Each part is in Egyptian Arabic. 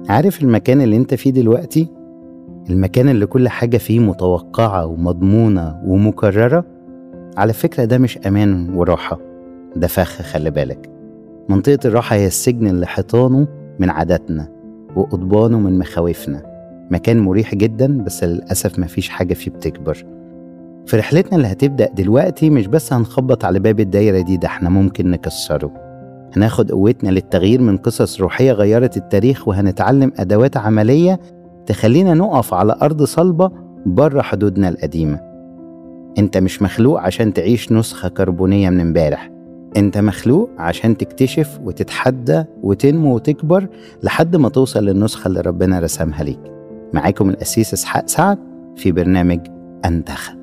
عارف المكان اللي انت فيه دلوقتي المكان اللي كل حاجة فيه متوقعة ومضمونة ومكررة على فكرة ده مش أمان وراحة ده فخ خلي بالك منطقة الراحة هي السجن اللي حيطانه من عاداتنا وقضبانه من مخاوفنا مكان مريح جدا بس للأسف مفيش حاجة فيه بتكبر في رحلتنا اللي هتبدأ دلوقتي مش بس هنخبط على باب الدايرة دي ده احنا ممكن نكسره هناخد قوتنا للتغيير من قصص روحية غيرت التاريخ وهنتعلم أدوات عملية تخلينا نقف على أرض صلبة بره حدودنا القديمة انت مش مخلوق عشان تعيش نسخة كربونية من امبارح انت مخلوق عشان تكتشف وتتحدى وتنمو وتكبر لحد ما توصل للنسخة اللي ربنا رسمها ليك معاكم الأسيس إسحاق سعد في برنامج أنتخب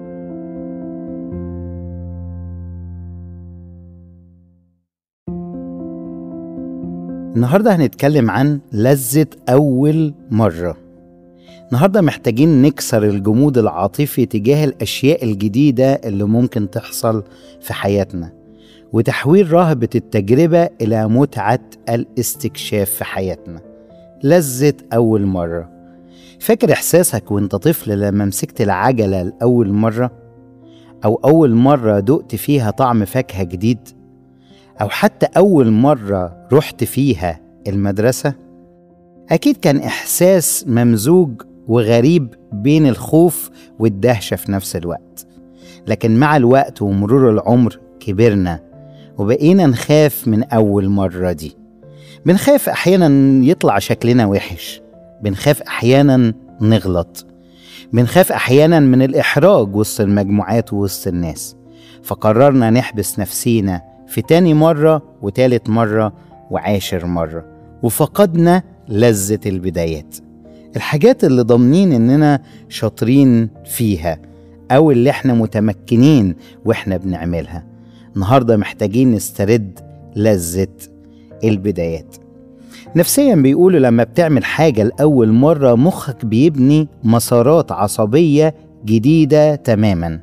النهارده هنتكلم عن لذة أول مرة النهارده محتاجين نكسر الجمود العاطفي تجاه الأشياء الجديدة اللي ممكن تحصل في حياتنا وتحويل رهبة التجربة إلى متعة الاستكشاف في حياتنا لذة أول مرة فاكر إحساسك وانت طفل لما مسكت العجلة لأول مرة؟ أو أول مرة دقت فيها طعم فاكهة جديد؟ أو حتى أول مرة رحت فيها المدرسة أكيد كان إحساس ممزوج وغريب بين الخوف والدهشة في نفس الوقت لكن مع الوقت ومرور العمر كبرنا وبقينا نخاف من أول مرة دي بنخاف أحيانا يطلع شكلنا وحش بنخاف أحيانا نغلط بنخاف أحيانا من الإحراج وسط المجموعات ووسط الناس فقررنا نحبس نفسينا في تاني مرة وتالت مرة وعاشر مرة وفقدنا لذة البدايات الحاجات اللي ضامنين اننا شاطرين فيها او اللي احنا متمكنين واحنا بنعملها النهاردة محتاجين نسترد لذة البدايات نفسيا بيقولوا لما بتعمل حاجة لأول مرة مخك بيبني مسارات عصبية جديدة تماما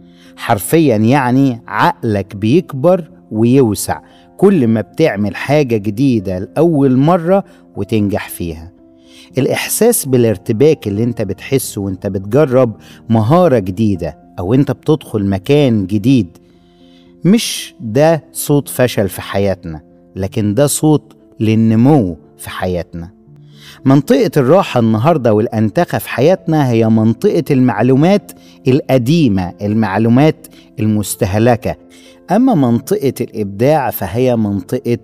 حرفيا يعني عقلك بيكبر ويوسع كل ما بتعمل حاجة جديدة لأول مرة وتنجح فيها الإحساس بالارتباك اللي انت بتحسه وانت بتجرب مهارة جديدة أو انت بتدخل مكان جديد مش ده صوت فشل في حياتنا لكن ده صوت للنمو في حياتنا منطقة الراحة النهاردة والأنتخة في حياتنا هي منطقة المعلومات القديمة المعلومات المستهلكة أما منطقة الإبداع فهي منطقة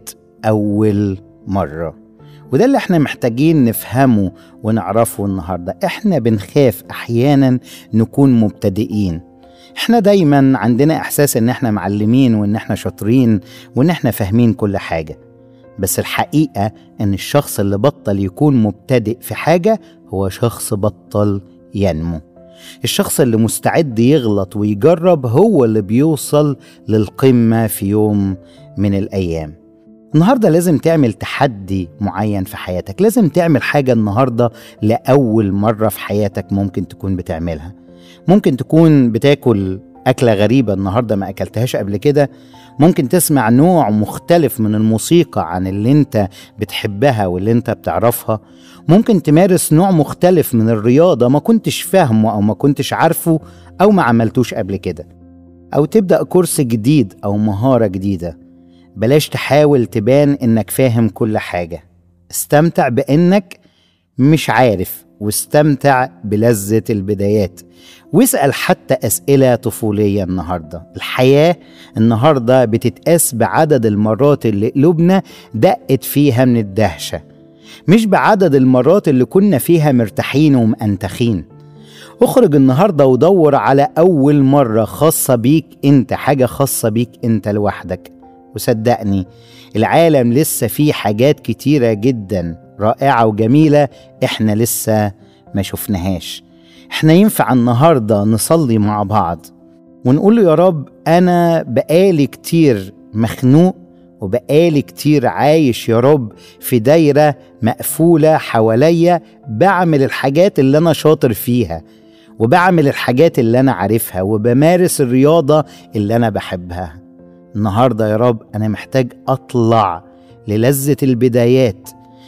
أول مرة وده اللي احنا محتاجين نفهمه ونعرفه النهارده احنا بنخاف احيانا نكون مبتدئين احنا دايما عندنا احساس ان احنا معلمين وان احنا شاطرين وان احنا فاهمين كل حاجه بس الحقيقه ان الشخص اللي بطل يكون مبتدئ في حاجه هو شخص بطل ينمو الشخص اللي مستعد يغلط ويجرب هو اللي بيوصل للقمه في يوم من الايام النهارده لازم تعمل تحدي معين في حياتك لازم تعمل حاجه النهارده لاول مره في حياتك ممكن تكون بتعملها ممكن تكون بتاكل أكلة غريبة النهاردة ما أكلتهاش قبل كده ممكن تسمع نوع مختلف من الموسيقى عن اللي انت بتحبها واللي انت بتعرفها ممكن تمارس نوع مختلف من الرياضة ما كنتش فاهمه أو ما كنتش عارفه أو ما عملتوش قبل كده أو تبدأ كورس جديد أو مهارة جديدة بلاش تحاول تبان إنك فاهم كل حاجة استمتع بإنك مش عارف واستمتع بلذة البدايات واسأل حتى أسئلة طفولية النهاردة الحياة النهاردة بتتقاس بعدد المرات اللي قلوبنا دقت فيها من الدهشة مش بعدد المرات اللي كنا فيها مرتاحين ومأنتخين اخرج النهارده ودور على أول مرة خاصة بيك أنت حاجة خاصة بيك أنت لوحدك وصدقني العالم لسه فيه حاجات كتيرة جدا رائعة وجميلة احنا لسه ما شفناهاش احنا ينفع النهاردة نصلي مع بعض ونقول له يا رب أنا بقالي كتير مخنوق وبقالي كتير عايش يا رب في دايرة مقفولة حواليا بعمل الحاجات اللي أنا شاطر فيها وبعمل الحاجات اللي أنا عارفها وبمارس الرياضة اللي أنا بحبها النهاردة يا رب أنا محتاج أطلع للذة البدايات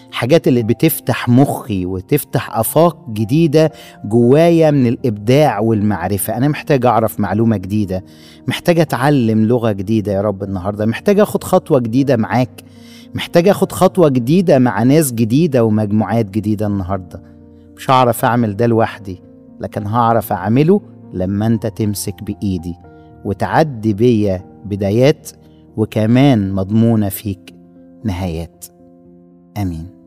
حاجات اللي بتفتح مخي وتفتح افاق جديده جوايا من الابداع والمعرفه انا محتاج اعرف معلومه جديده محتاج اتعلم لغه جديده يا رب النهارده محتاج اخد خطوه جديده معاك محتاج اخد خطوه جديده مع ناس جديده ومجموعات جديده النهارده مش هعرف اعمل ده لوحدي لكن هعرف اعمله لما انت تمسك بايدي وتعدي بيا بدايات وكمان مضمونه فيك نهايات امين